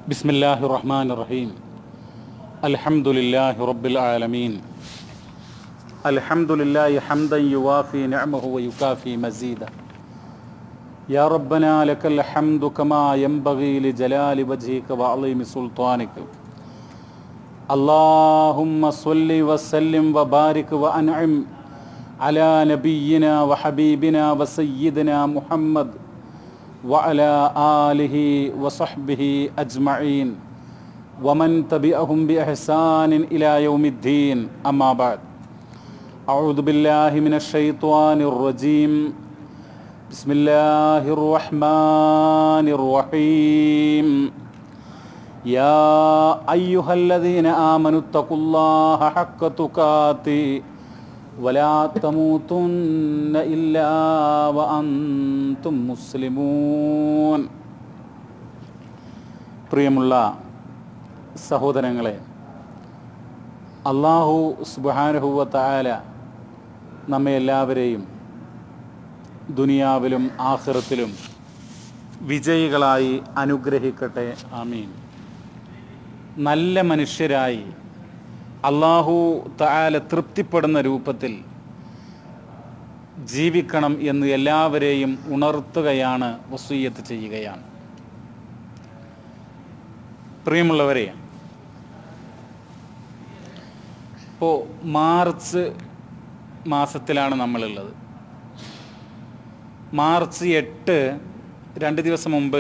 بسم الله الرحمن الرحيم الحمد لله رب العالمين الحمد لله حمدا يوافي نعمه ويكافي مزيدا يا ربنا لك الحمد كما ينبغي لجلال وجهك وعظيم سلطانك اللهم صل وسلم وبارك وانعم على نبينا وحبيبنا وسيدنا محمد وعلى آله وصحبه أجمعين ومن تبعهم بإحسان إلى يوم الدين أما بعد أعوذ بالله من الشيطان الرجيم بسم الله الرحمن الرحيم يا أيها الذين آمنوا اتقوا الله حق تقاته ولا تموتن إلا وأنتم مسلمون പ്രിയമുള്ള സഹോദരങ്ങളെ അള്ളാഹു സുബാനുഹുവ താല നമ്മെ എല്ലാവരെയും ദുനിയാവിലും ആഖിറത്തിലും വിജയികളായി അനുഗ്രഹിക്കട്ടെ ആമീൻ നല്ല മനുഷ്യരായി അള്ളാഹു താല തൃപ്തിപ്പെടുന്ന രൂപത്തിൽ ജീവിക്കണം എന്ന് എല്ലാവരെയും ഉണർത്തുകയാണ് വസൂയത്ത് ചെയ്യുകയാണ് പ്രിയമുള്ളവരെ ഇപ്പോൾ മാർച്ച് മാസത്തിലാണ് നമ്മളുള്ളത് മാർച്ച് എട്ട് രണ്ട് ദിവസം മുമ്പ്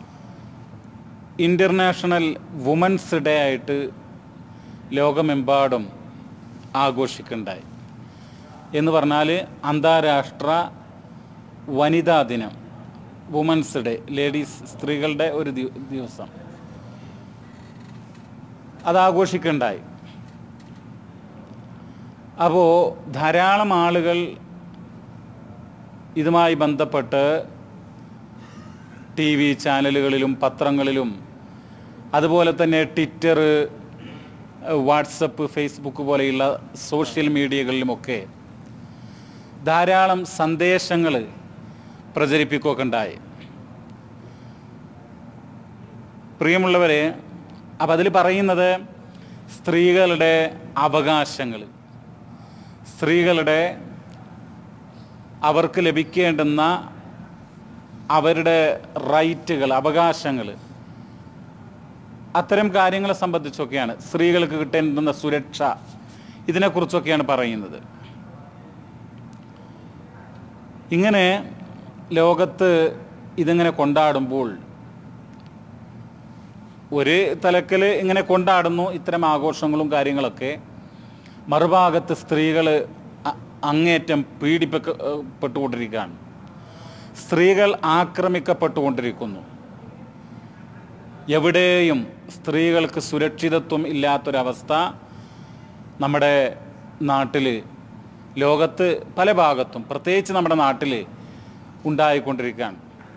ഇൻ്റർനാഷണൽ വുമൻസ് ഡേ ആയിട്ട് ലോകമെമ്പാടും ആഘോഷിക്കുണ്ടായി എന്ന് പറഞ്ഞാൽ അന്താരാഷ്ട്ര വനിതാ ദിനം വുമൻസ് ഡേ ലേഡീസ് സ്ത്രീകളുടെ ഒരു ദിവ- ദിവസം അത് ആഘോഷിക്കുണ്ടായി അപ്പോൾ ധാരാളം ആളുകൾ ഇതുമായി ബന്ധപ്പെട്ട് ടി വി ചാനലുകളിലും പത്രങ്ങളിലും അതുപോലെ തന്നെ ട്വിറ്റർ വാട്സപ്പ് ഫേസ്ബുക്ക് പോലെയുള്ള സോഷ്യൽ മീഡിയകളിലുമൊക്കെ ധാരാളം സന്ദേശങ്ങൾ പ്രചരിപ്പിക്കുകയൊക്കെ ഉണ്ടായി പ്രിയമുള്ളവരെ അപ്പം അതിൽ പറയുന്നത് സ്ത്രീകളുടെ അവകാശങ്ങൾ സ്ത്രീകളുടെ അവർക്ക് ലഭിക്കേണ്ടുന്ന അവരുടെ റൈറ്റുകൾ അവകാശങ്ങൾ അത്തരം കാര്യങ്ങളെ സംബന്ധിച്ചൊക്കെയാണ് സ്ത്രീകൾക്ക് കിട്ടേണ്ടുന്ന സുരക്ഷ ഇതിനെക്കുറിച്ചൊക്കെയാണ് പറയുന്നത് ഇങ്ങനെ ലോകത്ത് ഇതിങ്ങനെ കൊണ്ടാടുമ്പോൾ ഒരു തലക്കൽ ഇങ്ങനെ കൊണ്ടാടുന്നു ഇത്തരം ആഘോഷങ്ങളും കാര്യങ്ങളൊക്കെ മറുഭാഗത്ത് സ്ത്രീകൾ അങ്ങേറ്റം പീഡിപ്പിക്കപ്പെട്ടുകൊണ്ടിരിക്കുകയാണ് സ്ത്രീകൾ ആക്രമിക്കപ്പെട്ടുകൊണ്ടിരിക്കുന്നു എവിടെയും സ്ത്രീകൾക്ക് സുരക്ഷിതത്വം ഇല്ലാത്തൊരവസ്ഥ നമ്മുടെ നാട്ടിൽ ലോകത്ത് പല ഭാഗത്തും പ്രത്യേകിച്ച് നമ്മുടെ നാട്ടിൽ ഉണ്ടായിക്കൊണ്ടിരിക്കുകയാണ്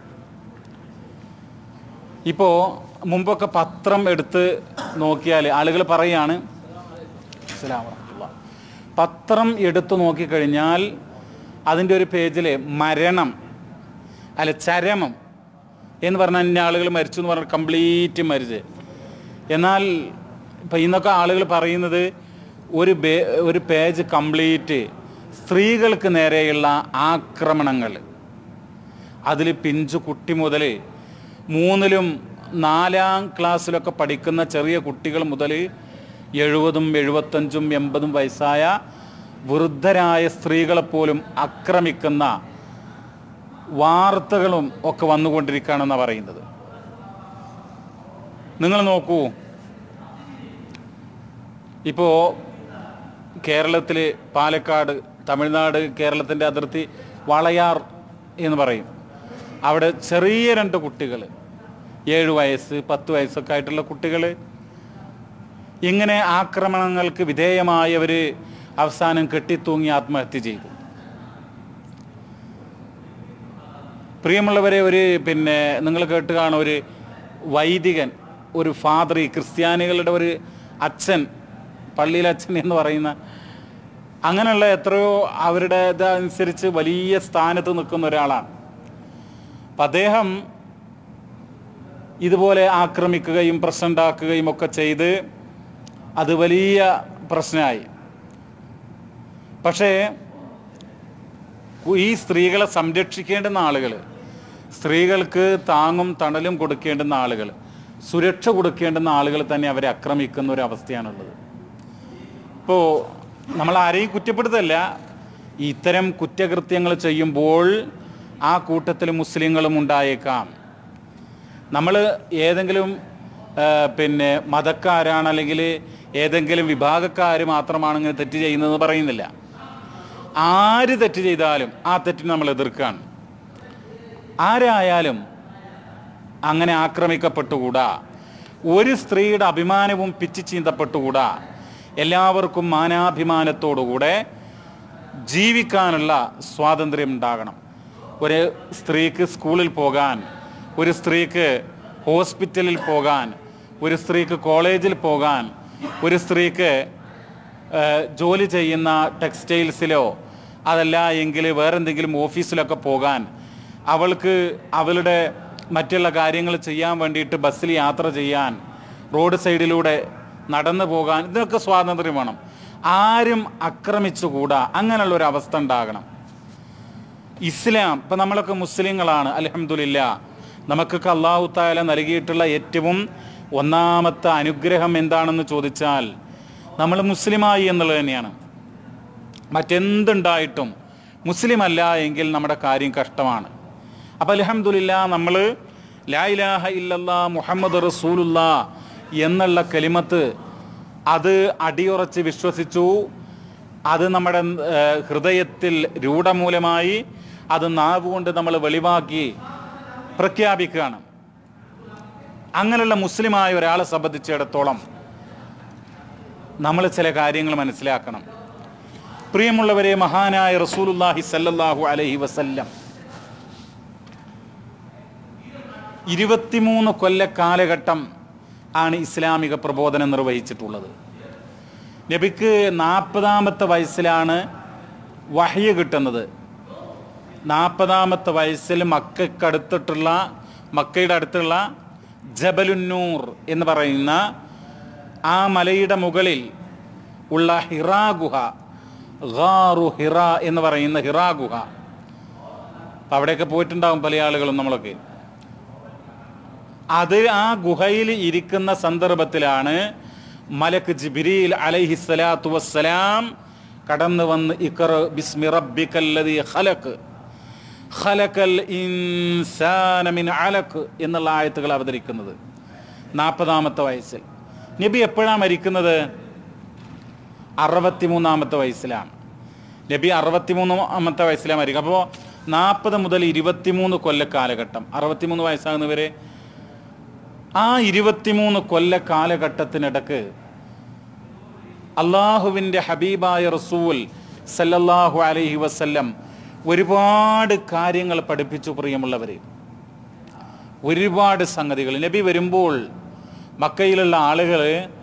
ഇപ്പോൾ മുമ്പൊക്കെ പത്രം എടുത്ത് നോക്കിയാൽ ആളുകൾ പറയാണ് അസ്സലാമു വറഹ്മത്തുള്ളാഹ്. പത്രം എടുത്തു നോക്കിക്കഴിഞ്ഞാൽ അതിൻ്റെ ഒരു പേജിൽ മരണം അല്ല ചരമം എന്ന് പറഞ്ഞാൽ ഇന്ന ആളുകൾ മരിച്ചു എന്ന് പറഞ്ഞാൽ കംപ്ലീറ്റ് മരിച്ച് എന്നാൽ ഇപ്പം ഇന്നൊക്കെ ആളുകൾ പറയുന്നത് ഒരു ബേ ഒരു പേജ് കംപ്ലീറ്റ് സ്ത്രീകൾക്ക് നേരെയുള്ള ആക്രമണങ്ങൾ അതിൽ പിഞ്ചു കുട്ടി മുതൽ മൂന്നിലും നാലാം ക്ലാസ്സിലൊക്കെ പഠിക്കുന്ന ചെറിയ കുട്ടികൾ മുതൽ എഴുപതും എഴുപത്തഞ്ചും എൺപതും വയസ്സായ വൃദ്ധരായ സ്ത്രീകളെപ്പോലും ആക്രമിക്കുന്ന വാർത്തകളും ഒക്കെ വന്നുകൊണ്ടിരിക്കുകയാണെന്നാണ് പറയുന്നത് നിങ്ങൾ നോക്കൂ ഇപ്പോൾ കേരളത്തിൽ പാലക്കാട് തമിഴ്നാട് കേരളത്തിൻ്റെ അതിർത്തി വളയാർ എന്ന് പറയും അവിടെ ചെറിയ രണ്ട് കുട്ടികൾ ഏഴ് വയസ്സ് പത്ത് വയസ്സൊക്കെ ആയിട്ടുള്ള കുട്ടികൾ ഇങ്ങനെ ആക്രമണങ്ങൾക്ക് വിധേയമായവർ അവസാനം കെട്ടിത്തൂങ്ങി ആത്മഹത്യ ചെയ്തു പ്രിയമുള്ളവരെ ഒരു പിന്നെ നിങ്ങൾ കേട്ട് കാണും ഒരു വൈദികൻ ഒരു ഫാദർ ഈ ക്രിസ്ത്യാനികളുടെ ഒരു അച്ഛൻ പള്ളിയിലെ അച്ഛൻ എന്ന് പറയുന്ന അങ്ങനെയുള്ള എത്രയോ അവരുടെ ഇതനുസരിച്ച് വലിയ സ്ഥാനത്ത് നിൽക്കുന്ന ഒരാളാണ് അപ്പം അദ്ദേഹം ഇതുപോലെ ആക്രമിക്കുകയും പ്രശ്നം ഉണ്ടാക്കുകയും ഒക്കെ ചെയ്ത് അത് വലിയ പ്രശ്നമായി പക്ഷേ ഈ സ്ത്രീകളെ സംരക്ഷിക്കേണ്ടുന്ന ആളുകൾ സ്ത്രീകൾക്ക് താങ്ങും തണലും കൊടുക്കേണ്ടുന്ന ആളുകൾ സുരക്ഷ കൊടുക്കേണ്ടുന്ന ആളുകൾ തന്നെ അവരെ ആക്രമിക്കുന്ന ഒരു അവസ്ഥയാണുള്ളത് ഇപ്പോൾ നമ്മൾ ആരെയും കുറ്റപ്പെടുത്തല്ല ഇത്തരം കുറ്റകൃത്യങ്ങൾ ചെയ്യുമ്പോൾ ആ കൂട്ടത്തിൽ മുസ്ലിങ്ങളും ഉണ്ടായേക്കാം നമ്മൾ ഏതെങ്കിലും ആ, പിന്നെ മതക്കാരാണ് അല്ലെങ്കിൽ ഏതെങ്കിലും വിഭാഗക്കാർ മാത്രമാണ് ഇങ്ങനെ തെറ്റ് ചെയ്യുന്നതെന്ന് പറയുന്നില്ല ആര് തെറ്റ് ചെയ്താലും ആ തെറ്റിന് നമ്മൾ എതിർക്കുകയാണ് ആരായാലും അങ്ങനെ ആക്രമിക്കപ്പെട്ടുകൂടാ ഒരു സ്ത്രീയുടെ അഭിമാനവും പിച്ചു ചീന്തപ്പെട്ടുകൂടാ എല്ലാവർക്കും മാനാഭിമാനത്തോടുകൂടെ ജീവിക്കാനുള്ള സ്വാതന്ത്ര്യം ഉണ്ടാകണം ഒരു സ്ത്രീക്ക് സ്കൂളിൽ പോകാൻ ഒരു സ്ത്രീക്ക് ഹോസ്പിറ്റലിൽ പോകാൻ ഒരു സ്ത്രീക്ക് കോളേജിൽ പോകാൻ ഒരു സ്ത്രീക്ക് ഏഹ്, ജോലി ചെയ്യുന്ന ടെക്സ്റ്റൈൽസിലോ അതല്ല എങ്കിൽ വേറെന്തെങ്കിലും ഓഫീസിലൊക്കെ പോകാൻ അവൾക്ക് അവളുടെ മറ്റുള്ള കാര്യങ്ങൾ ചെയ്യാൻ വേണ്ടിയിട്ട് ബസ്സിൽ യാത്ര ചെയ്യാൻ റോഡ് സൈഡിലൂടെ നടന്നു പോകാൻ ഇതൊക്കെ സ്വാതന്ത്ര്യം വേണം ആരും ആക്രമിച്ചുകൂടാ അങ്ങനെയുള്ള ഒരു അവസ്ഥ ഉണ്ടാകണം ഇസ്ലാം ഇപ്പം നമ്മളൊക്കെ മുസ്ലിങ്ങളാണ് അലഹമുല്ല നമുക്കൊക്കെ അള്ളാഹു താല നൽകിയിട്ടുള്ള ഏറ്റവും ഒന്നാമത്തെ അനുഗ്രഹം എന്താണെന്ന് ചോദിച്ചാൽ നമ്മൾ മുസ്ലിമായി എന്നുള്ളത് തന്നെയാണ് മറ്റെന്തുണ്ടായിട്ടും മുസ്ലിം അല്ല എങ്കിൽ നമ്മുടെ കാര്യം കഷ്ടമാണ് അപ്പം അലഹമുല്ല നമ്മൾ ലാ ഇലാഹ ഇല്ലല്ലാ മുഹമ്മദ് റസൂലുള്ള എന്നുള്ള കലിമത്ത് അത് അടിയുറച്ച് വിശ്വസിച്ചു അത് നമ്മുടെ ഏഹ്, ഹൃദയത്തിൽ രൂഢമൂലമായി അത് നാവ് കൊണ്ട് നമ്മൾ വെളിവാക്കി പ്രഖ്യാപിക്കുകയാണ് അങ്ങനെയുള്ള മുസ്ലിമായ ഒരാളെ സംബന്ധിച്ചിടത്തോളം നമ്മൾ ചില കാര്യങ്ങൾ മനസ്സിലാക്കണം പ്രിയമുള്ളവരെ മഹാനായ റസൂലുല്ലാഹി സല്ലല്ലാഹു അലൈഹി വസല്ലം ഇരുപത്തിമൂന്ന് കൊല്ല കാലഘട്ടം ആണ് ഇസ്ലാമിക പ്രബോധനം നിർവഹിച്ചിട്ടുള്ളത് നബിക്ക് നാൽപ്പതാമത്തെ വയസ്സിലാണ് വഹ്യ കിട്ടുന്നത് നാൽപ്പതാമത്തെ വയസ്സിൽ മക്കൾക്കടുത്തിട്ടുള്ള മക്കയുടെ അടുത്തുള്ള ജബലുന്നൂർ എന്ന് പറയുന്ന ആ മലയുടെ മുകളിൽ ഉള്ള ഹിറാ ഗുഹ ഗാറു ഹിറ എന്ന് പറയുന്ന ഹിറാ ഗുഹ അപ്പം അവിടെയൊക്കെ പോയിട്ടുണ്ടാകും പല ആളുകളും നമ്മളൊക്കെ അത് ആ ഗുഹയിൽ ഇരിക്കുന്ന സന്ദർഭത്തിലാണ് മലക്ക് ജിബിരിൽ അലൈഹിസ്സലാത്തു വസ്സലാം കടന്നു വന്ന് ഇക്കർ ബിസ്മി റബ്ബിക്കല്ലദീ ഖലഖ് ഖലഖൽ ഇൻസാന മിൻ അലഖ് എന്നുള്ള ആയത്തുകൾ അവതരിക്കുന്നത് നാൽപ്പതാമത്തെ വയസ്സിൽ നബി എപ്പോഴാണ് മരിക്കുന്നത് അറുപത്തിമൂന്നാമത്തെ വയസ്സിലാണ് നബി അറുപത്തിമൂന്നാമത്തെ വയസ്സിലാണ് മരിക്കുക അപ്പോൾ നാൽപ്പത് മുതൽ ഇരുപത്തിമൂന്ന് കൊല്ല കാലഘട്ടം അറുപത്തിമൂന്ന് വയസ്സാകുന്നവരെ ആ ഇരുപത്തിമൂന്ന് കൊല്ല കാലഘട്ടത്തിനിടക്ക് അള്ളാഹുവിൻ്റെ ഹബീബായ റസൂൽ സല്ലല്ലാഹു അലൈഹി വസല്ലം ഒരുപാട് കാര്യങ്ങൾ പഠിപ്പിച്ചു പ്രിയമുള്ളവരെ ഒരുപാട് സംഗതികൾ നബി വരുമ്പോൾ മക്കയിലുള്ള ആളുകൾ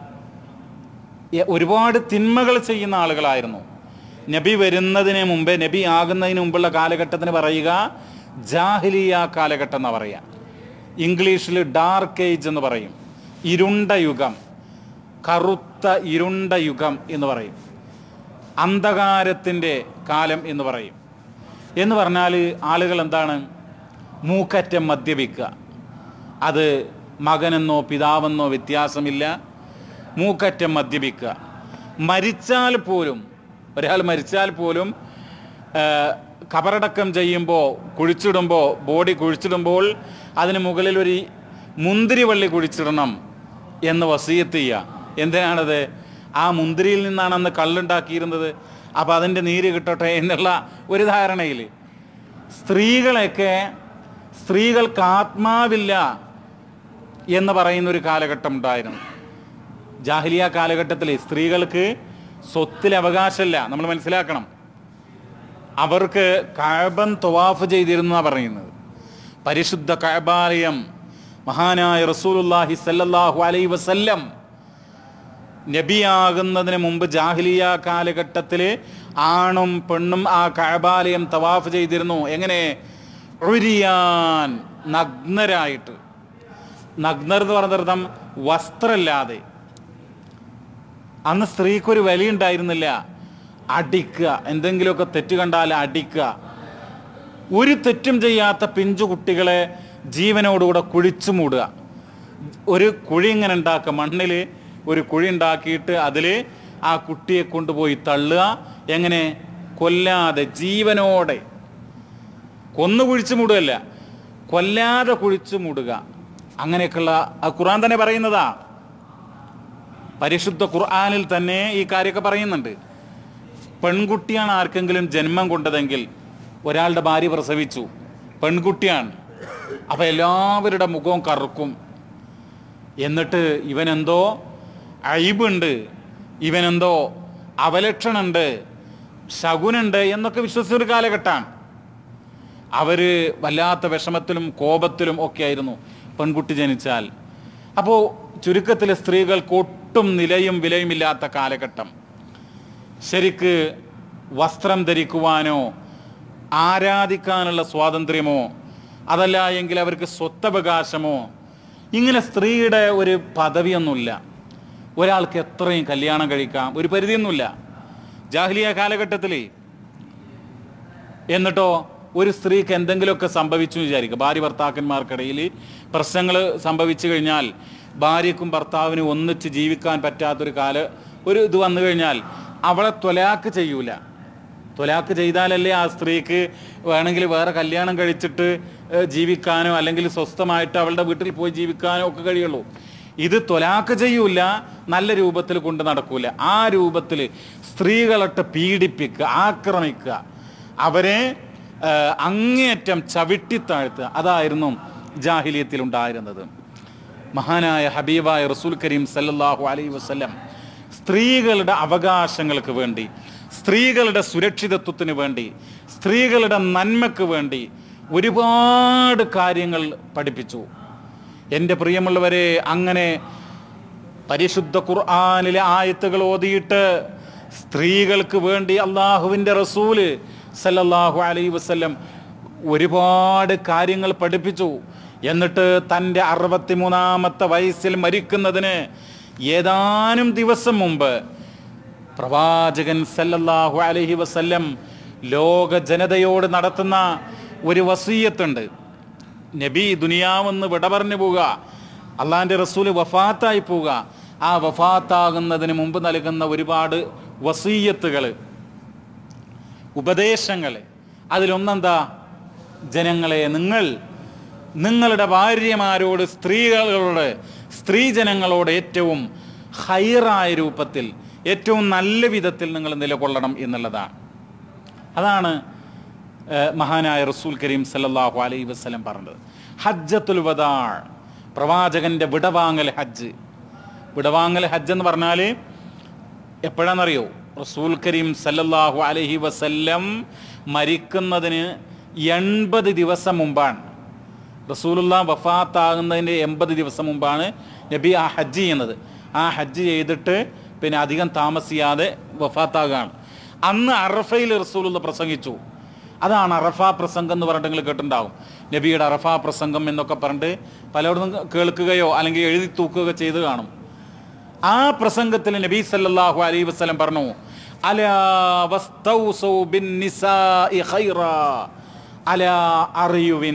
ഒരുപാട് തിന്മകൾ ചെയ്യുന്ന ആളുകളായിരുന്നു നബി വരുന്നതിന് മുമ്പേ നബി ആകുന്നതിന് മുമ്പുള്ള കാലഘട്ടത്തിന് പറയുക ജാഹിലിയ കാലഘട്ടം എന്ന് പറയുക ഇംഗ്ലീഷിൽ ഡാർക്ക് ഏജ് എന്ന് പറയും ഇരുണ്ട യുഗം കറുത്ത ഇരുണ്ട യുഗം എന്ന് പറയും അന്ധകാരത്തിൻ്റെ കാലം എന്ന് പറയും എന്ന് പറഞ്ഞാൽ ആളുകൾ എന്താണ് മൂക്കറ്റം മദ്യപിക്കുക അത് മകനെന്നോ പിതാവെന്നോ വ്യത്യാസമില്ല മൂക്കറ്റം മദ്യപിക്കുക മരിച്ചാൽ പോലും ഒരാൾ മരിച്ചാൽ പോലും ആ, കബറടക്കം ചെയ്യുമ്പോൾ കുഴിച്ചിടുമ്പോൾ ബോഡി കുഴിച്ചിടുമ്പോൾ അതിന് മുകളിൽ ഒരു മുന്തിരി വള്ളി കുഴിച്ചിടണം എന്ന് വസീയത്ത് ചെയ്യുക എന്തിനാണത് ആ മുന്തിരിയിൽ നിന്നാണ് അന്ന് കള്ളുണ്ടാക്കിയിരുന്നത് അപ്പോൾ അതിൻ്റെ നീര് കിട്ടട്ടെ എന്നുള്ള ഒരു ധാരണയിൽ സ്ത്രീകളെയൊക്കെ സ്ത്രീകൾക്ക് ആത്മാവില്ല എന്ന് പറയുന്ന ഒരു കാലഘട്ടം ഉണ്ടായിരുന്നു ജാഹിലിയ കാലഘട്ടത്തിൽ സ്ത്രീകൾക്ക് സ്വത്തിൽ അവകാശമില്ല നമ്മൾ മനസ്സിലാക്കണം അവർക്ക് കഴബൻ തൊവാഫ് ചെയ്തിരുന്ന പറയുന്നത് പരിശുദ്ധ കഴബാലയം മഹാനായ റസൂലുല്ലാഹി സല്ലല്ലാഹു അലൈഹി വസല്ലം നബിയാകുന്നതിന് മുമ്പ് ജാഹിലിയ കാലഘട്ടത്തിൽ ആണും പെണ്ണും ആ കഴബാലയം തവാഫ് ചെയ്തിരുന്നു എങ്ങനെ ഉരിയാൻ നഗ്നരായിട്ട് നഗ്നർ എന്ന് പറഞ്ഞർത്ഥം വസ്ത്രമില്ലാതെ അന്ന് സ്ത്രീക്കൊരു വിലയുണ്ടായിരുന്നില്ല അടിക്കുക എന്തെങ്കിലുമൊക്കെ തെറ്റ് കണ്ടാൽ അടിക്കുക ഒരു തെറ്റും ചെയ്യാത്ത പിഞ്ചു കുട്ടികളെ ജീവനോടുകൂടെ കുഴിച്ചു മൂടുക ഒരു കുഴി ഇങ്ങനെ ഉണ്ടാക്കുക മണ്ണിൽ ഒരു കുഴി ഉണ്ടാക്കിയിട്ട് അതിൽ ആ കുട്ടിയെ കൊണ്ടുപോയി തള്ളുക എങ്ങനെ കൊല്ലാതെ ജീവനോടെ കൊന്നു കുഴിച്ചു മൂടുകയല്ല കൊല്ലാതെ കുഴിച്ചു മൂടുക അങ്ങനെയൊക്കെയുള്ള ആ ഖുർആൻ തന്നെ പറയുന്നതാ പരിശുദ്ധ ഖുർആനിൽ തന്നെ ഈ കാര്യമൊക്കെ പറയുന്നുണ്ട് പെൺകുട്ടിയാണ് ആർക്കെങ്കിലും ജന്മം കൊണ്ടതെങ്കിൽ ഒരാളുടെ ഭാര്യ പ്രസവിച്ചു പെൺകുട്ടിയാണ് അപ്പം എല്ലാവരുടെ മുഖവും കറുക്കും എന്നിട്ട് ഇവനെന്തോ അയിബുണ്ട് ഇവനെന്തോ അവലക്ഷണുണ്ട് ശകുനുണ്ട് എന്നൊക്കെ വിശ്വസിച്ചൊരു കാലഘട്ടമാണ് അവര് വല്ലാത്ത വിഷമത്തിലും കോപത്തിലും ഒക്കെ ആയിരുന്നു പെൺകുട്ടി ജനിച്ചാൽ അപ്പോൾ ചുരുക്കത്തിൽ സ്ത്രീകൾക്ക് ഒട്ടും നിലയും വിലയുമില്ലാത്ത കാലഘട്ടം ശരിക്ക് വസ്ത്രം ധരിക്കുവാനോ ആരാധിക്കാനുള്ള സ്വാതന്ത്ര്യമോ അതല്ല എങ്കിൽ അവർക്ക് സ്വത്തവകാശമോ ഇങ്ങനെ സ്ത്രീയുടെ ഒരു പദവിയൊന്നുമില്ല ഒരാൾക്ക് എത്രയും കല്യാണം കഴിക്കാം ഒരു പരിധിയൊന്നുമില്ല ജാഹ്ലിയ കാലഘട്ടത്തിൽ എന്നിട്ടോ ഒരു സ്ത്രീക്ക് എന്തെങ്കിലുമൊക്കെ സംഭവിച്ചു എന്ന് വിചാരിക്കുക ഭാര്യ ഭർത്താക്കന്മാർക്കിടയിൽ പ്രശ്നങ്ങൾ സംഭവിച്ചു കഴിഞ്ഞാൽ ഭാര്യക്കും ഭർത്താവിനും ഒന്നിച്ച് ജീവിക്കാൻ പറ്റാത്തൊരു കാല ഒരു ഇത് വന്നു കഴിഞ്ഞാൽ അവളെ ത്വലാക്ക് ചെയ്യൂല ത്വലാക്ക് ചെയ്താലല്ലേ ആ സ്ത്രീക്ക് വേണമെങ്കിൽ വേറെ കല്യാണം കഴിച്ചിട്ട് ഏഹ്, ജീവിക്കാനോ അല്ലെങ്കിൽ സ്വസ്ഥമായിട്ട് അവളുടെ വീട്ടിൽ പോയി ജീവിക്കാനോ ഒക്കെ കഴിയുള്ളൂ ഇത് ത്വലാക്ക് ചെയ്യൂല നല്ല രൂപത്തിൽ കൊണ്ട് നടക്കൂല ആ രൂപത്തിൽ സ്ത്രീകളിട്ട് പീഡിപ്പിക്കുക ആക്രമിക്കുക അവരെ ഏഹ്, അങ്ങേയറ്റം ചവിട്ടിത്താഴ്ത്തുക അതായിരുന്നു ജാഹിലിയത്തിൽ ഉണ്ടായിരുന്നത് മഹാനായ ഹബീബായ റസൂൽ കരീം സല്ലല്ലാഹു അലൈഹി വസല്ലം സ്ത്രീകളുടെ അവകാശങ്ങൾക്ക് വേണ്ടി സ്ത്രീകളുടെ സുരക്ഷിതത്വത്തിന് വേണ്ടി സ്ത്രീകളുടെ നന്മയ്ക്ക് വേണ്ടി ഒരുപാട് കാര്യങ്ങൾ പഠിപ്പിച്ചു എൻ്റെ പ്രിയമുള്ളവരെ അങ്ങനെ പരിശുദ്ധ ഖുർആനിലെ ആയത്തുകൾ ഓതിയിട്ട് സ്ത്രീകൾക്ക് വേണ്ടി അള്ളാഹുവിൻ്റെ റസൂല് സല്ലല്ലാഹു അലൈഹി വസല്ലം ഒരുപാട് കാര്യങ്ങൾ പഠിപ്പിച്ചു എന്നിട്ട് തൻ്റെ അറുപത്തിമൂന്നാമത്തെ വയസ്സിൽ മരിക്കുന്നതിന് ഏതാനും ദിവസം മുമ്പ് പ്രവാചകൻ സല്ലല്ലാഹു അലൈഹി വസല്ലം ലോക ജനതയോട് നടത്തുന്ന ഒരു വസീയത്തുണ്ട് നബി ദുനിയാവെന്ന് വിട പറഞ്ഞു പോവുക അള്ളാഹിൻ്റെ റസൂല് വഫാത്തായി പോവുക ആ വഫാത്താകുന്നതിന് മുമ്പ് നൽകുന്ന ഒരുപാട് വസീയത്തുകൾ ഉപദേശങ്ങൾ അതിലൊന്നെന്താ ജനങ്ങളെ നിങ്ങൾ നിങ്ങളുടെ ഭാര്യമാരോട് സ്ത്രീകളോട് സ്ത്രീജനങ്ങളോട് ഏറ്റവും ഹൈറായ രൂപത്തിൽ ഏറ്റവും നല്ല വിധത്തിൽ നിങ്ങൾ നിലകൊള്ളണം എന്നുള്ളതാണ് അതാണ് ഏഹ്, മഹാനായ റസൂൽ കരീം സല്ലല്ലാഹു അലൈഹി വസല്ലം പറഞ്ഞത് ഹജ്ജത്തുൽ വദാ പ്രവാചകന്റെ വിടവാങ്ങൽ ഹജ്ജ് വിടവാങ്ങൽ ഹജ്ജ് എന്ന് പറഞ്ഞാൽ എപ്പോഴാണെന്നറിയോ റസൂൽ കരീം സല്ലല്ലാഹു അലൈഹി വസല്ലം മരിക്കുന്നതിന് എൺപത് ദിവസം മുമ്പാണ് റസൂലുള്ള വഫാത്താകുന്നതിൻ്റെ എൺപത് ദിവസം മുമ്പാണ് നബി ആ ഹജ്ജ് ചെയ്യുന്നത് ആ ഹജ്ജ് ചെയ്തിട്ട് പിന്നെ അധികം താമസിയാതെ വഫാത്താകുകയാണ് അന്ന് അറഫയിൽ റസൂലുള്ള പ്രസംഗിച്ചു അതാണ് അറഫ പ്രസംഗം എന്ന് പറഞ്ഞിട്ട് നിങ്ങൾ കേട്ടിട്ടുണ്ടാവും നബിയുടെ അറഫ പ്രസംഗം എന്നൊക്കെ പറഞ്ഞിട്ട് പലയിടത്തും കേൾക്കുകയോ അല്ലെങ്കിൽ എഴുതി തൂക്കുകയോ ചെയ്ത് കാണും ആ പ്രസംഗത്തിൽ നബി സല്ലല്ലാഹു അലൈഹി വസല്ലം പറഞ്ഞു അലാ വസ്തൗസു ബിന്നിസാഇ ഖൈറാ അലാ അറിയുവിൻ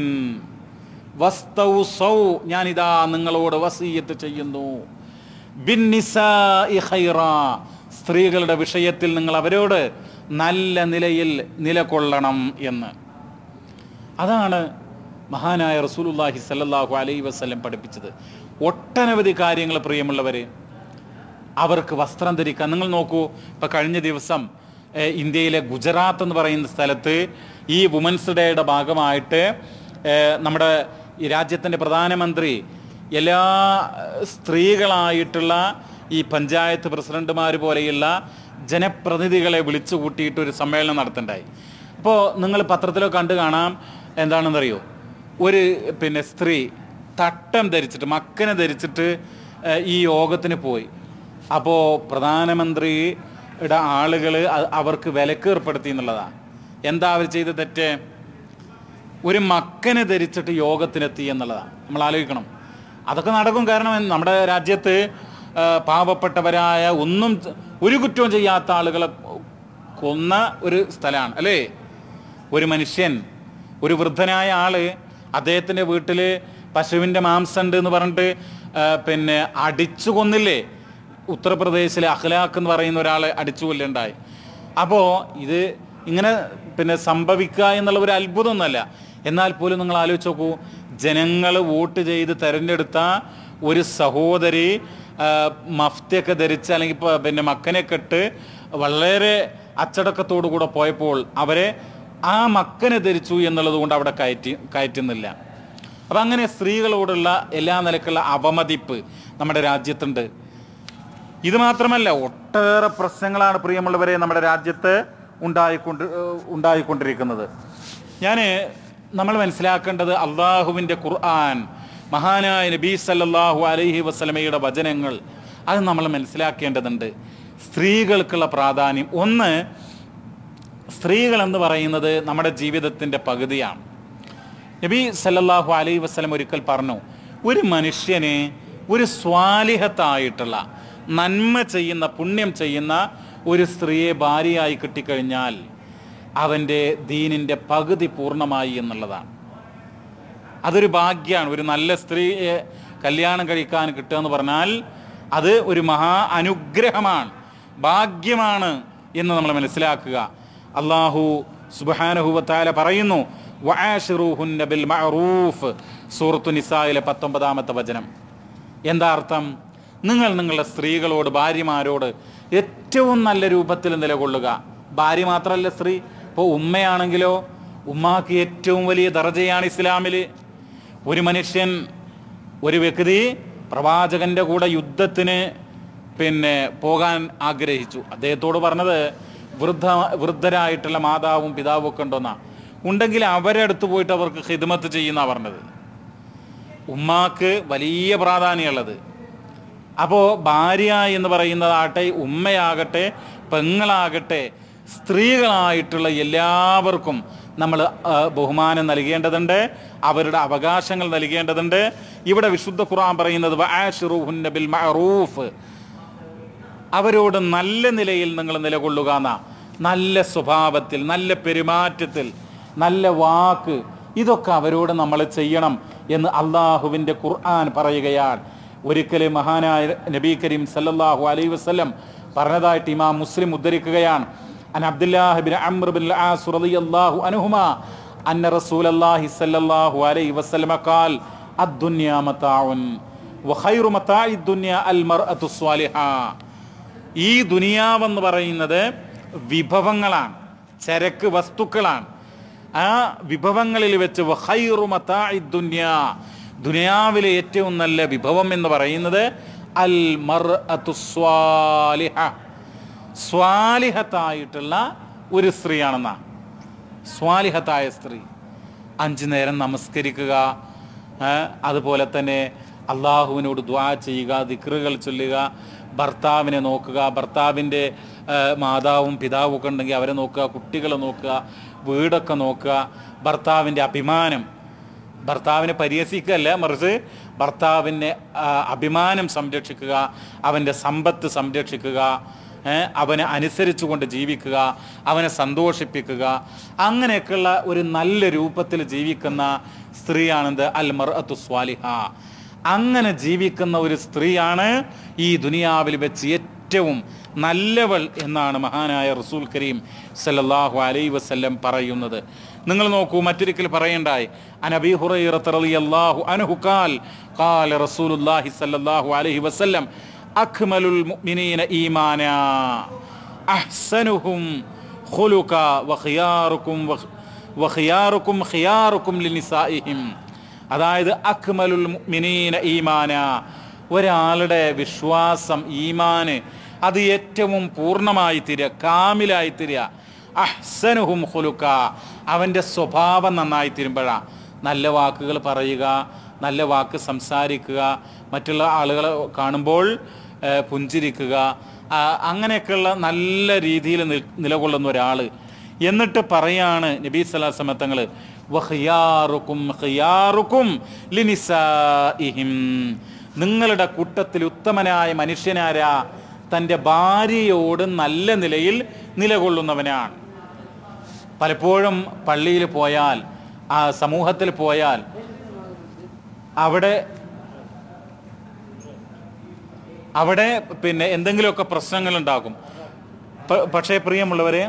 വസ്തൗസൗ ഞാനിതാ നിങ്ങളോട് വസീയത്ത് ചെയ്യുന്നു ബിന്നിസാഇ ഖൈറാ സ്ത്രീകളുടെ വിഷയത്തിൽ നിങ്ങൾ അവരോട് നല്ല നിലയിൽ നിലകൊള്ളണം എന്ന് അതാണ് മഹാനായ റസൂലുള്ളാഹി സല്ലല്ലാഹു അലൈഹി വസല്ലം പഠിപ്പിച്ചത് ഒട്ടനവധി കാര്യങ്ങൾ പ്രിയമുള്ളവർ അവർക്ക് വസ്ത്രം ധരിക്കാൻ നിങ്ങൾ നോക്കൂ ഇപ്പം കഴിഞ്ഞ ദിവസം ഏഹ്, ഇന്ത്യയിലെ ഗുജറാത്ത് എന്ന് പറയുന്ന സ്ഥലത്ത് ഈ വുമൻസ് ഡേയുടെ ഭാഗമായിട്ട് ഏഹ്, നമ്മുടെ ഈ രാജ്യത്തിൻ്റെ പ്രധാനമന്ത്രി എല്ലാ ഏഹ്, സ്ത്രീകളായിട്ടുള്ള ഈ പഞ്ചായത്ത് പ്രസിഡന്റുമാർ പോലെയുള്ള ജനപ്രതിനിധികളെ വിളിച്ചു കൂട്ടിയിട്ട് ഒരു സമ്മേളനം നടത്തണ്ടായി അപ്പോൾ നിങ്ങൾ പത്രത്തിലൊക്കെ കണ്ടു കാണാം എന്താണെന്നറിയോ ഒരു പിന്നെ സ്ത്രീ തട്ടം ധരിച്ചിട്ട് മക്കനെ ധരിച്ചിട്ട് ഏഹ്, ഈ യോഗത്തിന് പോയി അപ്പോൾ പ്രധാനമന്ത്രിയുടെ ആളുകൾ അവർക്ക് വിലക്ക് ഏർപ്പെടുത്തി എന്നുള്ളതാണ് എന്താ അവർ ചെയ്ത തെറ്റ് ഒരു മക്കനെ ധരിച്ചിട്ട് യോഗത്തിനെത്തി എന്നുള്ളതാണ് നമ്മൾ ആലോചിക്കണം അതൊക്കെ നടക്കും കാരണം എന്ത് നമ്മുടെ രാജ്യത്ത് ആ, പാവപ്പെട്ടവരായ ഒന്നും ച- ഒരു കുറ്റവും ചെയ്യാത്ത ആളുകളെ കൊന്ന ഒരു സ്ഥലമാണ് അല്ലേ ഒരു മനുഷ്യൻ ഒരു വൃദ്ധനായ ആള് അദ്ദേഹത്തിന്റെ വീട്ടിൽ പശുവിന്റെ മാംസം ഉണ്ട് എന്ന് പറഞ്ഞിട്ട് ആ, പിന്നെ അടിച്ചു കൊന്നില്ലേ ഉത്തർപ്രദേശിലെ അഖ്ലാഖ് എന്ന് പറയുന്ന ഒരാളെ അടിച്ചു കൊല്ലുണ്ടായി അപ്പോൾ ഇത് ഇങ്ങനെ പിന്നെ സംഭവിക്കുക എന്നുള്ള ഒരു അത്ഭുതമൊന്നുമല്ല എന്നാൽ പോലും നിങ്ങൾ ആലോചിച്ച് നോക്കൂ ജനങ്ങൾ വോട്ട് ചെയ്ത് തെരഞ്ഞെടുത്ത ഒരു സഹോദരി ആ, മഫ്തിയൊക്കെ ധരിച്ച് അല്ലെങ്കിൽ ഇപ്പൊ പിന്നെ മക്കനെ കെട്ട് വളരെ അച്ചടക്കത്തോടു കൂടെ പോയപ്പോൾ അവരെ ആ മക്കനെ ധരിച്ചു എന്നുള്ളത് കൊണ്ട് അവിടെ കയറ്റി കയറ്റുന്നില്ല അപ്പം അങ്ങനെ സ്ത്രീകളോടുള്ള എല്ലാ നിലക്കുള്ള അവമതിപ്പ് നമ്മുടെ രാജ്യത്തുണ്ട് ഇത് മാത്രമല്ല ഒട്ടേറെ പ്രശ്നങ്ങളാണ് പ്രിയമുള്ളവരെ നമ്മുടെ രാജ്യത്ത് ഉണ്ടായിക്കൊണ്ട് ഏഹ് ഉണ്ടായിക്കൊണ്ടിരിക്കുന്നത് ഞാൻ നമ്മൾ മനസ്സിലാക്കേണ്ടത് അള്ളാഹുവിൻ്റെ ഖുർആൻ മഹാനായ നബീ സല്ലല്ലാഹു അലൈഹി വസല്ലമയുടെ വചനങ്ങൾ അത് നമ്മൾ മനസ്സിലാക്കേണ്ടതുണ്ട് സ്ത്രീകൾക്കുള്ള പ്രാധാന്യം ഒന്ന് സ്ത്രീകൾ എന്ന് പറയുന്നത് നമ്മുടെ ജീവിതത്തിൻ്റെ പകുതിയാണ് നബി സല്ലല്ലാഹു അലൈഹി വസല്ലം ഒരിക്കൽ പറഞ്ഞു ഒരു മനുഷ്യന് ഒരു സ്വാലിഹത്തായിട്ടുള്ള നന്മ ചെയ്യുന്ന പുണ്യം ചെയ്യുന്ന ഒരു സ്ത്രീയെ ഭാര്യയായി കിട്ടിക്കഴിഞ്ഞാൽ അവൻ്റെ ദീനിൻ്റെ പകുതി പൂർണ്ണമായി എന്നുള്ളതാണ് അതൊരു ഭാഗ്യമാണ് ഒരു നല്ല സ്ത്രീയെ കല്യാണം കഴിക്കാൻ കിട്ടുക എന്ന് പറഞ്ഞാൽ അത് ഒരു മഹാ അനുഗ്രഹമാണ് ഭാഗ്യമാണ് എന്ന് നമ്മൾ മനസ്സിലാക്കുക അള്ളാഹു സുബാനഹുവത്താല പറയുന്നു വആശിറൂഹുന്ന ബിൽ മഅറൂഫ് സൂറത്തു നിസായിലെ പത്തൊമ്പതാമത്തെ വചനം എന്താ അർത്ഥം നിങ്ങൾ നിങ്ങളുടെ സ്ത്രീകളോട് ഭാര്യമാരോട് ഏറ്റവും നല്ല രൂപത്തിൽ നിലകൊള്ളുക ഭാര്യ മാത്രമല്ല സ്ത്രീ ഇപ്പോൾ ഉമ്മയാണെങ്കിലോ ഉമ്മാക്ക് ഏറ്റവും വലിയ ദർജയാണ് ഇസ്ലാമിൽ ഒരു മനുഷ്യൻ ഒരു വ്യക്തി പ്രവാചകന്റെ കൂടെ യുദ്ധത്തിന് പിന്നെ പോകാൻ ആഗ്രഹിച്ചു അദ്ദേഹത്തോട് പറഞ്ഞത് വൃദ്ധ വൃദ്ധരായിട്ടുള്ള മാതാവും പിതാവും ഒക്കെ ഉണ്ടോന്നാ ഉണ്ടെങ്കിൽ അവരെ അടുത്ത് പോയിട്ട് അവർക്ക് ഹിദ്മത്ത് ചെയ്യുന്ന പറഞ്ഞത് ഉമ്മാക്ക് വലിയ പ്രാധാന്യമുള്ളത് അപ്പോൾ ഭാര്യ എന്ന് പറയുന്നതാകട്ടെ ഉമ്മയാകട്ടെ പെങ്ങളാകട്ടെ സ്ത്രീകളായിട്ടുള്ള എല്ലാവർക്കും നമ്മൾ ബഹുമാനം നൽകേണ്ടതുണ്ട് അവരുടെ അവകാശങ്ങൾ നൽകേണ്ടതുണ്ട് ഇവിടെ വിശുദ്ധ ഖുർആൻ പറയുന്നത് വആശിറൂഹുന്ന ബിൽ മഅറൂഫ് അവരോട് നല്ല നിലയിൽ നിങ്ങൾ നിലകൊള്ളുക എന്നാ നല്ല സ്വഭാവത്തിൽ നല്ല പെരുമാറ്റത്തിൽ നല്ല വാക്ക് ഇതൊക്കെ അവരോട് നമ്മൾ ചെയ്യണം എന്ന് അള്ളാഹുവിൻ്റെ ഖുർആൻ പറയുകയാണ് ഒരിക്കലും മഹാനായ നബി കരീം സല്ലല്ലാഹു അലൈഹി വസല്ലം പറഞ്ഞതായിട്ട് ഇമാം മുസ്ലിം ഉദ്ധരിക്കുകയാണ് അൻ അബ്ദുല്ലാഹി ബിൻ അംർ ബിൻ ആസ് റളിയല്ലാഹു അൻഹുമാ അന്ന റസൂലല്ലാഹി സല്ലല്ലാഹു അലൈഹി വസല്ലമ ഖാൽ അദ്ദുനിയ മതാഉൻ വഖൈറു മതാഇ ദുനിയ അൽ മർഅതു സ്വാലിഹാ ഈ ദുനിയാവെന്ന് പറയുന്നത് വിഭവങ്ങളാണ് ചരക്ക് വസ്തുക്കളാണ് ആ വിഭവങ്ങളിൽ വെച്ച് വഖൈറു മതാഇ ദുനിയ ദുനിയാവിലെ ഏറ്റവും നല്ല വിഭവം എന്ന് പറയുന്നത് അൽ മർഅതു സ്വാലിഹ സ്വാലിഹത്തായിട്ടുള്ള ഒരു സ്ത്രീയാണെന്നാ സ്വാലിഹത്തായ സ്ത്രീ അഞ്ചു നേരം നമസ്കരിക്കുക ആ, അതുപോലെ തന്നെ അള്ളാഹുവിനോട് ദ്വാ ചെയ്യുക ദിക്റുകൾ ചൊല്ലുക ഭർത്താവിനെ നോക്കുക ഭർത്താവിൻ്റെ ആ, മാതാവും പിതാവും ഒക്കെ ഉണ്ടെങ്കിൽ അവരെ നോക്കുക കുട്ടികളെ നോക്കുക വീടൊക്കെ നോക്കുക ഭർത്താവിൻ്റെ അഭിമാനം ഭർത്താവിനെ പരിഹസിക്കുകയല്ല മറിച്ച് ഭർത്താവിൻ്റെ ആ, അഭിമാനം സംരക്ഷിക്കുക അവൻ്റെ സമ്പത്ത് സംരക്ഷിക്കുക ഏ, അവനെ അനുസരിച്ചുകൊണ്ട് ജീവിക്കുക അവനെ സന്തോഷിപ്പിക്കുക അങ്ങനെയൊക്കെയുള്ള ഒരു നല്ല രൂപത്തിൽ ജീവിക്കുന്ന സ്ത്രീയാണെന്ത് അൽ മർഅത്തു സ്വാലിഹ അങ്ങനെ ജീവിക്കുന്ന ഒരു സ്ത്രീയാണ് ഈ ദുനിയാവിൽ വെച്ച് ഏറ്റവും നല്ലവൾ എന്നാണ് മഹാനായ റസൂൽ കരീം സല്ലല്ലാഹു അലൈഹി വസല്ലം പറയുന്നത് നിങ്ങൾ നോക്കൂ മറ്റൊരിക്കൽ പറയണ്ടായി അനബി ഹുറൈറത്ത് റളിയല്ലാഹു അൻഹു ഖാൽ ഖാല റസൂലുള്ളാഹി സല്ലല്ലാഹു അലൈഹി വസല്ലം അക്മലുൽ മുഅ്മിനീന ഈമാന അഹ്സനുഹും ഖുലുക വഖിയാറുക്കും വഖ്- വഖിയാറുക്കും ഖിയാറുക്കും ലിനിസാഇഹിം അതായത് അക്മലുൽ മുഅ്മിനീന ഈമാന ഒരാളുടെ വിശ്വാസം ഈമാന് അത് ഏറ്റവും പൂർണ്ണമായി തീരുക കാമിലായി തീരുക അഹ്സനുഹും ഖുലുക അവൻ്റെ സ്വഭാവം നന്നായി തീരുമ്പോഴാണ് നല്ല വാക്കുകൾ പറയുക നല്ല വാക്ക് സംസാരിക്കുക മറ്റുള്ള ആളുകളെ കാണുമ്പോൾ ഏഹ്, പുഞ്ചിരിക്കുക ആ, അങ്ങനെയൊക്കെയുള്ള നല്ല രീതിയിൽ നിൽ- നിലകൊള്ളുന്ന ഒരാൾ എന്നിട്ട് പറയാണ് നബീ സലാസമ തങ്ങൾ വഖിയാറുക്കും ഖിയാറുക്കും ലിനിസാഇഹിം നിങ്ങളുടെ കൂട്ടത്തിൽ ഉത്തമനായ മനുഷ്യനാരാ തൻ്റെ ഭാര്യയോട് നല്ല നിലയിൽ നിലകൊള്ളുന്നവനാണ് പലപ്പോഴും പള്ളിയിൽ പോയാൽ ആ സമൂഹത്തിൽ പോയാൽ അവിടെ അവിടെ പിന്നെ എന്തെങ്കിലുമൊക്കെ പ്രശ്നങ്ങൾ ഉണ്ടാകും പ- പക്ഷേ പ്രിയമുള്ളവരെ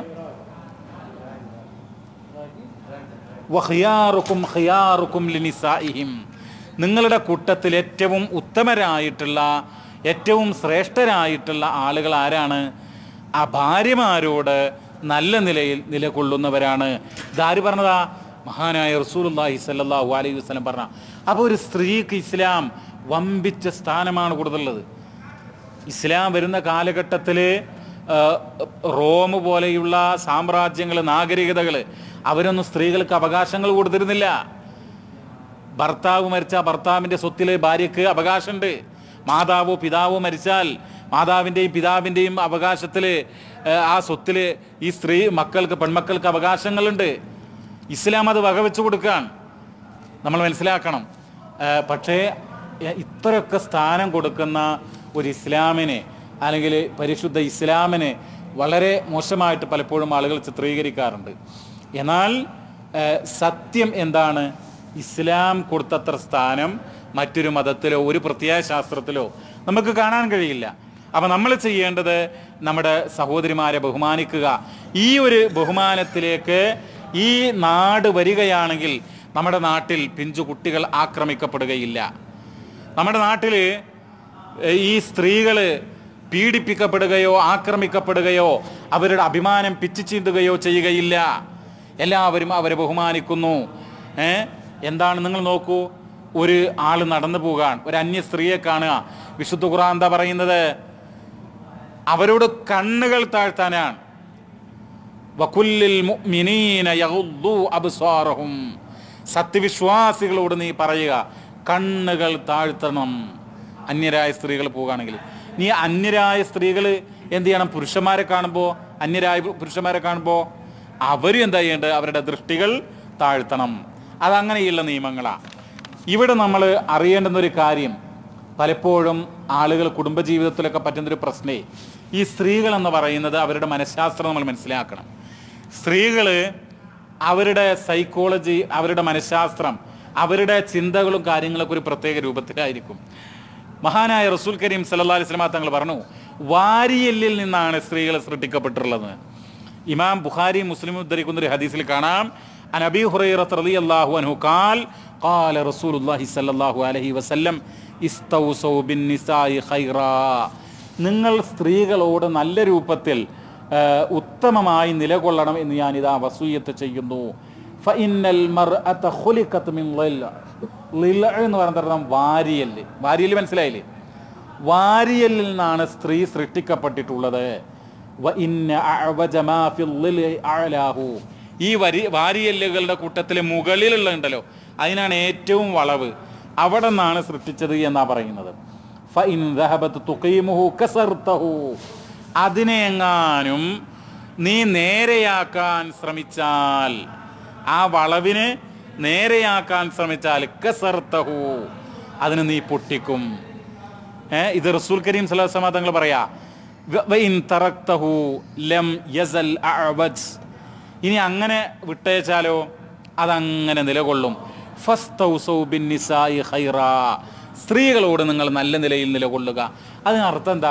വഖിയാറുക്കും ഖിയാറുക്കും ലിനിസാഇഹിം നിങ്ങളുടെ കൂട്ടത്തിൽ ഏറ്റവും ഉത്തമരായിട്ടുള്ള ഏറ്റവും ശ്രേഷ്ഠരായിട്ടുള്ള ആളുകൾ ആരാണ് ആ ഭാര്യമാരോട് നല്ല നിലയിൽ നിലകൊള്ളുന്നവരാണ് ഇതാര് പറഞ്ഞതാ മഹാനായ റസൂലുള്ളാഹി സ്വല്ലല്ലാഹു അലൈഹി വസല്ലം പറഞ്ഞ അപ്പോൾ ഒരു സ്ത്രീക്ക് ഇസ്ലാം വമ്പിച്ച സ്ഥാനമാണ് കൊടുത്തുള്ളത് ഇസ്ലാം വരുന്ന കാലഘട്ടത്തിൽ റോം പോലെയുള്ള സാമ്രാജ്യങ്ങൾ നാഗരികതകൾ അവരൊന്നും സ്ത്രീകൾക്ക് അവകാശങ്ങൾ കൊടുത്തിരുന്നില്ല ഭർത്താവ് മരിച്ച ഭർത്താവിൻ്റെ സ്വത്തിൽ ഭാര്യയ്ക്ക് അവകാശമുണ്ട് മാതാവോ പിതാവോ മരിച്ചാൽ മാതാവിൻ്റെയും പിതാവിൻ്റെയും അവകാശത്തിൽ ആ സ്വത്തിൽ ഈ സ്ത്രീ മക്കൾക്ക് പെൺമക്കൾക്ക് അവകാശങ്ങളുണ്ട് ഇസ്ലാം അത് വകവെച്ച് കൊടുക്കാൻ നമ്മൾ മനസ്സിലാക്കണം ആ, പക്ഷേ എ, ഇത്രയൊക്കെ സ്ഥാനം കൊടുക്കുന്ന ഒരു ഇസ്ലാമിനെ അല്ലെങ്കിൽ പരിശുദ്ധ ഇസ്ലാമിനെ വളരെ മോശമായിട്ട് പലപ്പോഴും ആളുകൾ ചിത്രീകരിക്കാറുണ്ട് എന്നാൽ ആ, സത്യം എന്താണ് ഇസ്ലാം കൊടുത്തത്ര സ്ഥാനം മറ്റൊരു മതത്തിലോ ഒരു പ്രത്യയശാസ്ത്രത്തിലോ നമുക്ക് കാണാൻ കഴിയില്ല അപ്പം നമ്മൾ ചെയ്യേണ്ടത് നമ്മുടെ സഹോദരിമാരെ ബഹുമാനിക്കുക ഈ ഒരു ബഹുമാനത്തിലേക്ക് ഈ നാട് വരികയാണെങ്കിൽ നമ്മുടെ നാട്ടിൽ പിഞ്ചു കുട്ടികൾ ആക്രമിക്കപ്പെടുകയില്ല നമ്മുടെ നാട്ടിൽ ഈ സ്ത്രീകൾ പീഡിപ്പിക്കപ്പെടുകയോ ആക്രമിക്കപ്പെടുകയോ അവരുടെ അഭിമാനം പിച്ചു ചീന്തുകയോ ചെയ്യുകയില്ല എല്ലാവരും അവരെ ബഹുമാനിക്കുന്നു ഏ എന്താണ് നിങ്ങൾ നോക്കൂ ഒരു ആൾ നടന്നു പോകാൻ ഒരു അന്യ സ്ത്രീയെ കാണുക വിശുദ്ധ ഖുർആൻ എന്താ പറയുന്നത് അവരോട് കണ്ണുകൾ താഴ്ത്താനാണ് വകുല്ലിൽ മുഅ്മിനീന യഗുദ്ദു അബ്സാറഹും സത്യവിശ്വാസികളോട് നീ പറയുക കണ്ണുകൾ താഴ്ത്തണം അന്യരായ സ്ത്രീകൾ പോവുകയാണെങ്കിൽ നീ അന്യരായ സ്ത്രീകൾ എന്ത് ചെയ്യണം പുരുഷന്മാരെ കാണുമ്പോൾ അന്യരായ പുരുഷന്മാരെ കാണുമ്പോൾ അവരും എന്താ ചെയ്യേണ്ടത് അവരുടെ ദൃഷ്ടികൾ താഴ്ത്തണം അതങ്ങനെയുള്ള നിയമങ്ങളാണ് ഇവിടെ നമ്മൾ അറിയേണ്ടുന്ന ഒരു കാര്യം പലപ്പോഴും ആളുകൾ കുടുംബജീവിതത്തിലൊക്കെ പറ്റുന്നൊരു പ്രശ്നേ ഈ സ്ത്രീകൾ എന്ന് പറയുന്നത് അവരുടെ മനഃശാസ്ത്രം നമ്മൾ മനസ്സിലാക്കണം സ്ത്രീകൾ അവരുടെ സൈക്കോളജി അവരുടെ മനഃശാസ്ത്രം അവരുടെ ചിന്തകളും കാര്യങ്ങളൊക്കെ ഒരു പ്രത്യേക രൂപത്തിലായിരിക്കും മഹാനായ റസൂൽ കരീം സല്ലല്ലാഹു അലൈഹി വസല്ലമ തങ്ങൾ പറഞ്ഞു വാരിയല്ലിൽ നിന്നാണ് സ്ത്രീകൾ സൃഷ്ടിക്കപ്പെട്ടിട്ടുള്ളത് ഇമാം ബുഖാരി മുസ്ലിം ഉദ്ധരിക്കുന്ന ഒരു ഹദീസിൽ കാണാം അൻ അബീ ഹുറൈറത്ത് റളിയല്ലാഹു അൻഹു ഖാൽ ഖാല റസൂലുള്ളാഹി സ്വല്ലല്ലാഹു അലൈഹി വസല്ലം ഇസ്തൗസൗ ബിന്നിസായി ഖൈറാ നിങ്ങൾ സ്ത്രീകളോട് നല്ല രൂപത്തിൽ ആ, ഉത്തമമായി നിലകൊള്ളണം എന്ന് ഞാൻ ഇതാ വസൂയത്ത് ചെയ്യുന്നു ഫഇന്നൽ മർഅത ഖുലിഖത് മിൻ ളിൽ ളിൽ എന്ന് പറയുന്നത് വാരിയല് വാരിയല് മനസ്സിലായില്ലേ വാരിയലിൽ നിന്നാണ് സ്ത്രീ സൃഷ്ടിക്കപ്പെട്ടിട്ടുള്ളത് വ ഇന്ന അഅവജ മാ ഫിൽ ളിൽ അഅലാഹു. ഈ വരി വാരിയല്ലുകളുടെ കൂട്ടത്തിലെ മുകളിലുള്ള ഉണ്ടല്ലോ അതിനാണ് ഏറ്റവും വളവ് അവിടെ നിന്നാണ് സൃഷ്ടിച്ചത് എന്നാ പറയുന്നത് ഫഇൻ ദഹബത് തുഖീമുഹു കസർതഹു. അതിനെ എങ്ങാനും നീ നേരെയാക്കാൻ ശ്രമിച്ചാൽ ആ വളവിനെ നേരെയാക്കാൻ ശ്രമിച്ചാൽ കസർത്തഹു അതിന് നീ പൊട്ടിക്കും ഏ ഇത് റസൂൽ കരീം സലാഹ് തങ്ങൾ പറയാ വ- വഇൻ തറക്തഹു ലം യസൽ അഅവജ്. ഇനി അങ്ങനെ വിട്ടേച്ചാലോ അതങ്ങനെ നിലകൊള്ളും ഫസ്തൗസൗ ബിന്നിസായി ഖൈറാ. സ്ത്രീകളോട് നിങ്ങൾ നല്ല നിലയിൽ നിലകൊള്ളുക അതിനർത്ഥം എന്താ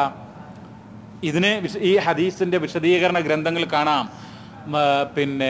ഇതിന് വിശ- ഈ ഹദീസിന്റെ വിശദീകരണ ഗ്രന്ഥങ്ങൾ കാണാം മ, പിന്നെ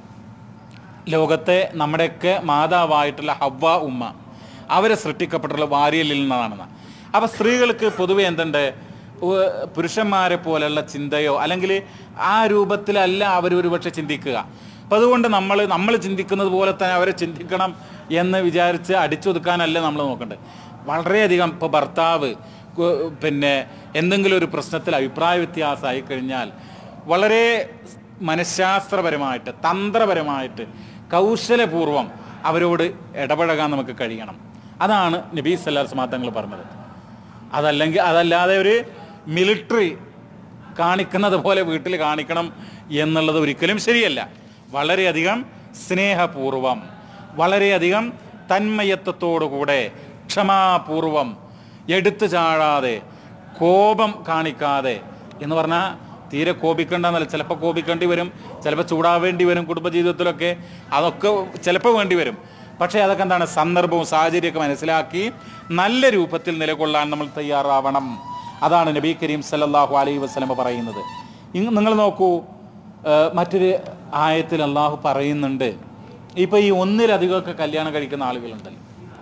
ലോകത്തെ നമ്മുടെയൊക്കെ മാതാവായിട്ടുള്ള ഹവ്വ ഉമ്മ അവരെ സൃഷ്ടിക്കപ്പെട്ടുള്ള വാരിയലിൽ നിന്നാണെന്ന് അപ്പൊ സ്ത്രീകൾക്ക് പൊതുവെ എന്തുണ്ട് ഉ- പുരുഷന്മാരെ പോലെയുള്ള ചിന്തയോ അല്ലെങ്കിൽ ആ രൂപത്തിലല്ല അവർ ഒരുപക്ഷെ ചിന്തിക്കുക അപ്പം അതുകൊണ്ട് നമ്മൾ നമ്മൾ ചിന്തിക്കുന്നത് പോലെ തന്നെ അവരെ ചിന്തിക്കണം എന്ന് വിചാരിച്ച് അടിച്ചൊതുക്കാനല്ല നമ്മൾ നോക്കേണ്ടത് വളരെയധികം ഇപ്പോൾ ഭർത്താവ് കു- പിന്നെ എന്തെങ്കിലും ഒരു പ്രശ്നത്തിൽ അഭിപ്രായ വ്യത്യാസമായി കഴിഞ്ഞാൽ വളരെ മനഃശാസ്ത്രപരമായിട്ട് തന്ത്രപരമായിട്ട് കൗശലപൂർവം അവരോട് ഇടപഴകാൻ നമുക്ക് കഴിയണം അതാണ് നബീ സല്ലാസ് മാത്തങ്ങൾ പറഞ്ഞത് അതല്ലെങ്കിൽ അതല്ലാതെ ഒരു മിലിറ്ററി കാണിക്കുന്നത് പോലെ വീട്ടിൽ കാണിക്കണം എന്നുള്ളത് ഒരിക്കലും ശരിയല്ല വളരെയധികം സ്നേഹപൂർവം വളരെയധികം തന്മയത്വത്തോടുകൂടെ ക്ഷമാപൂർവം എടുത്തു ചാടാതെ കോപം കാണിക്കാതെ എന്ന് പറഞ്ഞാൽ തീരെ കോപിക്കേണ്ടെന്നല്ല ചിലപ്പോൾ കോപിക്കേണ്ടി വരും ചിലപ്പോൾ ചൂടാവേണ്ടി വരും കുടുംബജീവിതത്തിലൊക്കെ അതൊക്കെ ചിലപ്പോൾ വേണ്ടി വരും പക്ഷേ അതൊക്കെ എന്താണ് സന്ദർഭവും സാഹചര്യമൊക്കെ മനസ്സിലാക്കി നല്ല രൂപത്തിൽ നിലകൊള്ളാൻ നമ്മൾ തയ്യാറാവണം അതാണ് നബി കരീം സല്ലല്ലാഹു അലൈഹി വസല്ലമ പറയുന്നത് ഇങ് നിങ്ങൾ നോക്കൂ ആ, മറ്റൊരു ആയത്തിൽ അള്ളാഹു പറയുന്നുണ്ട് ഇപ്പൊ ഈ ഒന്നിലധികമൊക്കെ കല്യാണം കഴിക്കുന്ന ആളുകളുണ്ടല്ലോ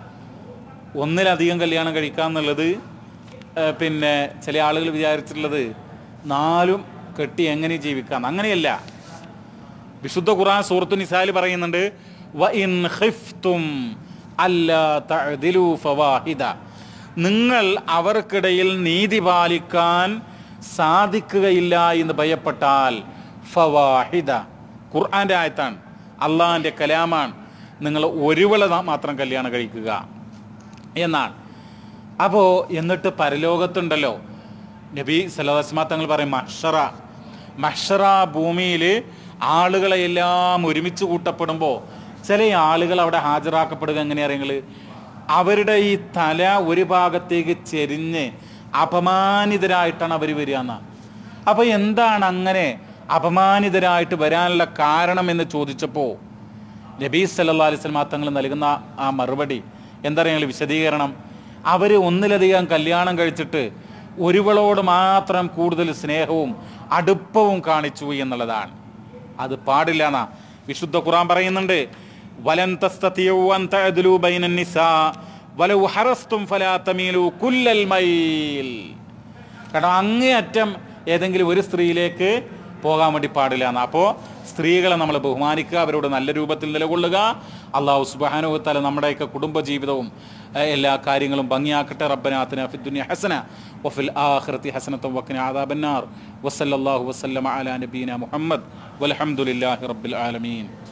ഒന്നിലധികം കല്യാണം കഴിക്കുക എന്നുള്ളത് ആ, പിന്നെ ചില ആളുകൾ വിചാരിച്ചിട്ടുള്ളത് നാലും കെട്ടി എങ്ങനെ ജീവിക്കാം അങ്ങനെയല്ല വിശുദ്ധ ഖുർആൻ സൂറത്തു നിസാൽ പറയുന്നുണ്ട് "വ ഇൻ ഖിഫ്തും അല്ലാ തഅദിലു ഫവാഹിദ." നിങ്ങൾ അവർക്കിടയിൽ നീതി പാലിക്കാൻ സാധിക്കുകയില്ല എന്ന് ഭയപ്പെട്ടാൽ ഫവാഹിദ ഖുർആന്റെ ആയത്താണ് അള്ളാഹിന്റെ കലാമാണ് നിങ്ങൾ ഒരുവള മാത്രം കല്യാണം കഴിക്കുക എന്നാണ് അപ്പോൾ എന്നിട്ട് പരലോകത്തുണ്ടല്ലോ നബി സലഹസ്മാ തങ്ങൾ പറയും മഷറ മഷറ ഭൂമിയിൽ ആളുകളെ എല്ലാം ഒരുമിച്ച് കൂട്ടപ്പെടുമ്പോൾ ചില ആളുകൾ അവിടെ ഹാജരാക്കപ്പെടുക എങ്ങനെയാ നിങ്ങൾ അവരുടെ ഈ തല ഒരു ഭാഗത്തേക്ക് ചെരിഞ്ഞ് അപമാനിതരായിട്ടാണ് അവർ വരിക എന്നാ അപ്പോൾ എന്താണ് അങ്ങനെ അപമാനിതരായിട്ട് വരാനുള്ള കാരണം എന്ന് ചോദിച്ചപ്പോൾ നബീ സല്ലാ അലിസ്ലമാ തങ്ങൾ നൽകുന്ന ആ മറുപടി എന്താ പറയുക വിശദീകരണം അവർ ഒന്നിലധികം കല്യാണം കഴിച്ചിട്ട് ഒരുവളോട് മാത്രം കൂടുതൽ സ്നേഹവും അടുപ്പവും കാണിച്ചു എന്നുള്ളതാണ് അത് പാടില്ല എന്നാ വിശുദ്ധ ഖുറാൻ പറയുന്നുണ്ട് വലൻ തസ്തതിയു അൻ തഅദ്ലു ബൈനൻ നിസാ വലൗ ഹറസ്തും ഫലാ തമീലു കുല്ലൽ മൈൽ കാരണം അങ്ങേയറ്റം ഏതെങ്കിലും ഒരു സ്ത്രീയിലേക്ക് പോകാൻ വേണ്ടി പാടില്ല എന്ന് അപ്പോൾ സ്ത്രീകളെ നമ്മൾ ബഹുമാനിക്കുക അവരോട് നല്ല രൂപത്തിൽ നിലകൊള്ളുക അള്ളാഹു സുബാനുവത്താല നമ്മുടെയൊക്കെ കുടുംബ ജീവിതവും ഏഹ്, എല്ലാ കാര്യങ്ങളും ഭംഗിയാക്കട്ടെ റബ്ബനാത്തിന ഫിദ്ദുനിയ ഹസന വഫിൽ ആഖിറതി ഹസനത്തും വഖിന ആദാബന്നാർ വസല്ലല്ലാഹു വസല്ലമ അലാ നബീന മുഹമ്മദ് വൽഹംദുലില്ലാഹി റബ്ബിൽ ആലമീൻ